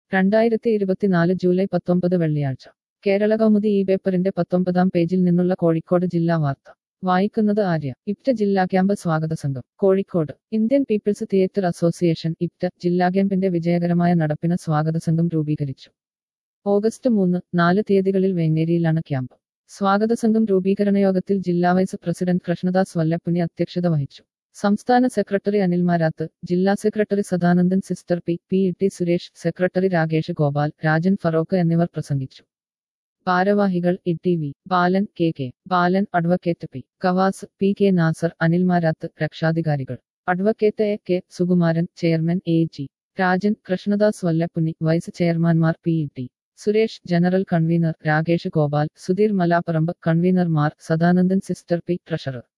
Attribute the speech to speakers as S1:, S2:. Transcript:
S1: രണ്ടായിരത്തി ഇരുപത്തിനാല് ജൂലൈ പത്തൊമ്പത് വെള്ളിയാഴ്ച കേരള കൗമുദി ഈ പേപ്പറിന്റെ പത്തൊമ്പതാം പേജിൽ നിന്നുള്ള കോഴിക്കോട് ജില്ലാ വാർത്ത വായിക്കുന്നത് ആര്യ ഇപ്റ്റ ജില്ലാ ക്യാമ്പ് സ്വാഗത സംഘം Kozhikode Indian People's Theatre Association IPTA ജില്ലാ ക്യാമ്പിന്റെ വിജയകരമായ നടപ്പിന് സ്വാഗത സംഘം രൂപീകരിച്ചു ഓഗസ്റ്റ് മൂന്ന് നാല് തീയതികളിൽ വേങ്ങേരിയിലാണ് ക്യാമ്പ് സ്വാഗത സംഘം രൂപീകരണ യോഗത്തിൽ ജില്ലാ വൈസ് പ്രസിഡന്റ് കൃഷ്ണദാസ് വല്ലപ്പുനി അധ്യക്ഷത വഹിച്ചു സംസ്ഥാന സെക്രട്ടറി അനിൽ മാരാത്ത് ജില്ലാ secretary Sadanandan sister P P T Suresh secretary Rakesh Gopal Rajan Feroke എന്നിവർ പ്രസംഗിച്ചു ഭാരവാഹികൾ E T V Balan K K Balan advocate P Kawas P K Nasar Anil Marath രക്ഷാധികാരികൾ advocate A K Sukumaran chairman A G Rajan Krishnadas Vallappuni vice ചെയർമാൻമാർ P E T Suresh general convener Rakesh Gopal Sudheer Malaparamba കൺവീനർമാർ സദാനന്ദൻ സിസ്റ്റർ പി ട്രഷറർ